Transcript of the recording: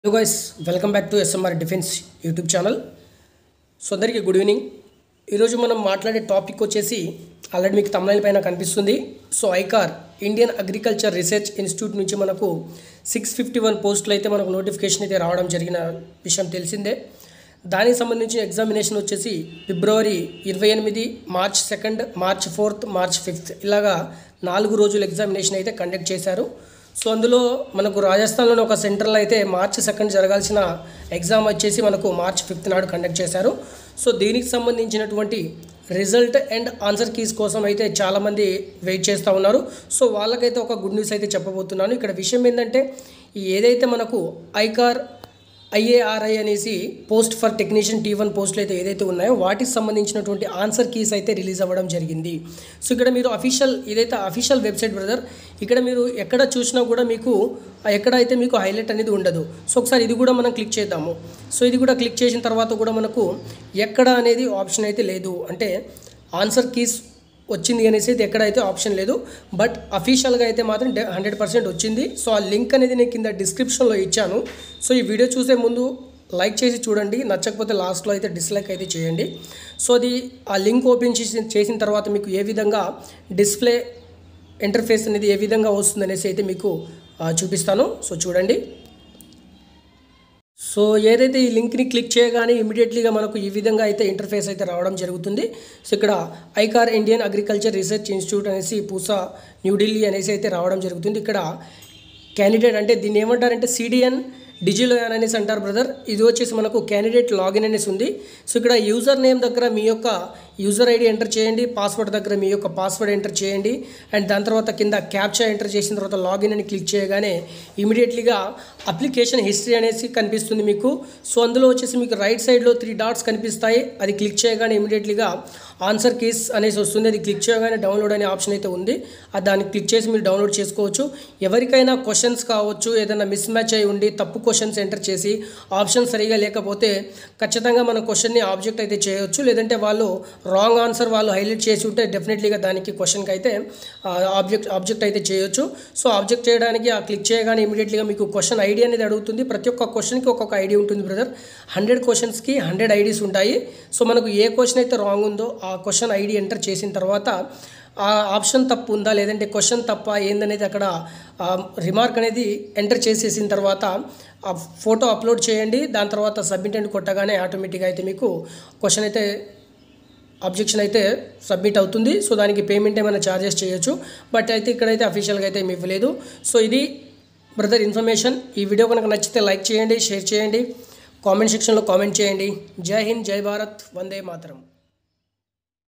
hello guys welcome back to SMR defence YouTube channel so అందరికీ good evening ఈరోజు మనం మాట్లాడే టాపిక్ వచ్చేసి ఆల్రెడీ మీకు తమిళ పైన కనిపిస్తుంది so ICAR Indian agriculture research institute నుంచి మనకు సిక్స్ ఫిఫ్టీ వన్ పోస్టులు అయితే మనకు నోటిఫికేషన్ అయితే రావడం జరిగిన విషయం తెలిసిందే దానికి సంబంధించిన ఎగ్జామినేషన్ వచ్చేసి ఫిబ్రవరి ఇరవై ఎనిమిది March second March fourth March fifth ఇలాగా నాలుగు రోజుల ఎగ్జామినేషన్ అయితే కండక్ట్ చేశారు సో అందులో మనకు రాజస్థాన్లోని ఒక సెంటర్లో అయితే మార్చ్ సెకండ్ జరగాల్సిన ఎగ్జామ్ వచ్చేసి మనకు మార్చ్ ఫిఫ్త్ నాడు కండక్ట్ చేశారు సో దీనికి సంబంధించినటువంటి రిజల్ట్ అండ్ ఆన్సర్ కీస్ కోసం అయితే చాలామంది వెయిట్ చేస్తూ ఉన్నారు సో వాళ్ళకైతే ఒక గుడ్ న్యూస్ అయితే చెప్పబోతున్నాను ఇక్కడ విషయం ఏంటంటే ఈ ఏదైతే మనకు ఐకార్ ఐఏఆర్ఐ అనేసి post for technician T one పోస్టులు అయితే ఏదైతే ఉన్నాయో వాటికి సంబంధించినటువంటి ఆన్సర్ కీస్ అయితే రిలీజ్ అవ్వడం జరిగింది సో ఇక్కడ మీరు అఫీషియల్ ఇదైతే అఫీషియల్ వెబ్సైట్ బ్రదర్ ఇక్కడ మీరు ఎక్కడ చూసినా కూడా మీకు ఎక్కడైతే మీకు హైలైట్ అనేది ఉండదు సో ఒకసారి ఇది కూడా మనం క్లిక్ చేద్దాము సో ఇది కూడా క్లిక్ చేసిన తర్వాత కూడా మనకు ఎక్కడ అనేది ఆప్షన్ అయితే లేదు అంటే ఆన్సర్ కీస్ వచ్చింది అనేసి అయితే ఎక్కడైతే ఆప్షన్ లేదు బట్ అఫీషియల్గా అయితే మాత్రం హండ్రెడ్ పర్సెంట్ వచ్చింది సో ఆ లింక్ అనేది నేను కింద డిస్క్రిప్షన్లో ఇచ్చాను సో ఈ వీడియో చూసే ముందు లైక్ చేసి చూడండి నచ్చకపోతే లాస్ట్లో అయితే డిస్లైక్ అయితే చేయండి సో అది ఆ లింక్ ఓపెన్ చేసి చేసిన తర్వాత మీకు ఏ విధంగా డిస్ప్లే ఇంటర్ఫేస్ అనేది ఏ విధంగా వస్తుంది అనేసి అయితే మీకు ఆ, చూపిస్తాను సో చూడండి సో ఏదైతే ఈ లింక్ని క్లిక్ చేయగానే ఇమీడియట్లీగా మనకు ఈ విధంగా అయితే ఇంటర్ఫేస్ అయితే రావడం జరుగుతుంది సో ఇక్కడ ICAR Indian agriculture research institute అనేసి పూసా న్యూఢిల్లీ అనేసి అయితే రావడం జరుగుతుంది ఇక్కడ క్యాండిడేట్ అంటే దీన్ని ఏమంటారంటే సిడిఎన్ డిజిలోయాన్ అనేసి అంటారు బ్రదర్ ఇది వచ్చేసి మనకు క్యాండిడేట్ లాగిన్ అనేసి ఉంది సో ఇక్కడ యూజర్ నేమ్ దగ్గర మీ యొక్క యూజర్ ఐడి ఎంటర్ చేయండి పాస్వర్డ్ దగ్గర మీ యొక్క పాస్వర్డ్ ఎంటర్ చేయండి అండ్ దాని తర్వాత కింద క్యాప్చా ఎంటర్ చేసిన తర్వాత లాగిన్ అని క్లిక్ చేయగానే ఇమీడియట్లీగా అప్లికేషన్ హిస్టరీ అనేసి కనిపిస్తుంది మీకు సో అందులో వచ్చేసి మీకు రైట్ సైడ్లో త్రీ డాట్స్ కనిపిస్తాయి అది క్లిక్ చేయగానే ఇమీడియట్లీగా ఆన్సర్ కీస్ అనేసి వస్తుంది అది క్లిక్ చేయగానే డౌన్లోడ్ అనే ఆప్షన్ అయితే ఉంది అది దాన్ని క్లిక్ చేసి మీరు డౌన్లోడ్ చేసుకోవచ్చు ఎవరికైనా క్వశ్చన్స్ కావచ్చు ఏదైనా మిస్ మ్యాచ్ అయి ఉండి తప్పు క్వశ్చన్స్ ఎంటర్ చేసి ఆప్షన్ సరిగా లేకపోతే ఖచ్చితంగా మన క్వశ్చన్ని ఆబ్జెక్ట్ అయితే చేయొచ్చు లేదంటే వాళ్ళు రాంగ్ ఆన్సర్ వాళ్ళు హైలైట్ చేసి ఉంటే డెఫినెట్లీగా దానికి క్వశ్చన్కి అయితే ఆబ్జెక్ట్ ఆబ్జెక్ట్ అయితే చేయొచ్చు సో ఆబ్జెక్ట్ చేయడానికి ఆ క్లిక్ చేయగానే ఇమీడియట్లీగా మీకు క్వశ్చన్ ఐడి అనేది అడుగుతుంది ప్రతి ఒక్క క్వశ్చన్కి ఒక్కొక్క ఐడి ఉంటుంది బ్రదర్ హండ్రెడ్ క్వశ్చన్స్కి హండ్రెడ్ ఐడీస్ ఉంటాయి సో మనకు ఏ క్వశ్చన్ అయితే రాంగ్ ఉందో ఆ క్వశ్చన్ ఐడి ఎంటర్ చేసిన తర్వాత ఆ ఆప్షన్ తప్పు ఉందా లేదంటే క్వశ్చన్ తప్ప ఏందనేది అక్కడ రిమార్క్ అనేది ఎంటర్ చేసేసిన తర్వాత ఆ ఫోటో అప్లోడ్ చేయండి దాని తర్వాత సబ్మిట్ అని కొట్టగానే ఆటోమేటిక్గా అయితే మీకు క్వశ్చన్ అయితే అబ్జెక్షన్ అయితే సబ్మిట్ అవుతుంది సో దానికి పేమెంట్ ఏమైనా ఛార్జెస్ చేయొచ్చు బట్ అయితే ఇక్కడైతే అఫీషియల్గా అయితే ఏమి ఇవ్వలేదు సో ఇది బ్రదర్ ఇన్ఫర్మేషన్ ఈ వీడియో కనుక నచ్చితే లైక్ చేయండి షేర్ చేయండి కామెంట్ సెక్షన్లో కామెంట్ చేయండి జై హింద్ జై భారత్ వందే మాతరం